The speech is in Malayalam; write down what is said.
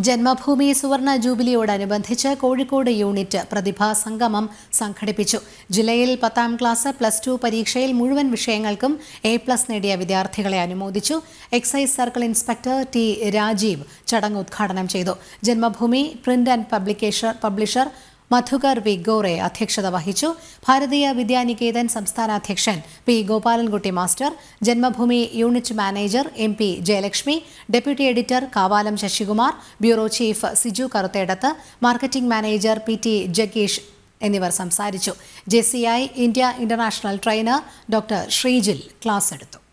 ജന്മഭൂമി സുവർണ ജൂബിലിയോടനുബന്ധിച്ച് കോഴിക്കോട് യൂണിറ്റ് പ്രതിഭാ സംഗമം സംഘടിപ്പിച്ചു ജില്ലയിൽ പത്താം ക്ലാസ് പ്ലസ് ടു പരീക്ഷയിൽ മുഴുവൻ വിഷയങ്ങൾക്കും എ പ്ലസ് നേടിയ വിദ്യാർത്ഥികളെ അനുമോദിച്ചു excise circle inspector T Rajeev ചടങ്ങ് ഉദ്ഘാടനം ചെയ്തു Janmabhumi print and publication publisher Madhukar V Gore അധ്യക്ഷത വഹിച്ചു ഭാരതീയ വിദ്യാനികേതൻ സംസ്ഥാന അധ്യക്ഷൻ P Gopalankutty master Janmabhumi unit manager M P Jayalakshmi deputy editor Kavalam Sasikumar bureau chief Siju Karuthedath marketing manager P T ജഗീഷ് എന്നിവർ സംസാരിച്ചു J C I India international trainer doctor Sreejil class എടുത്തു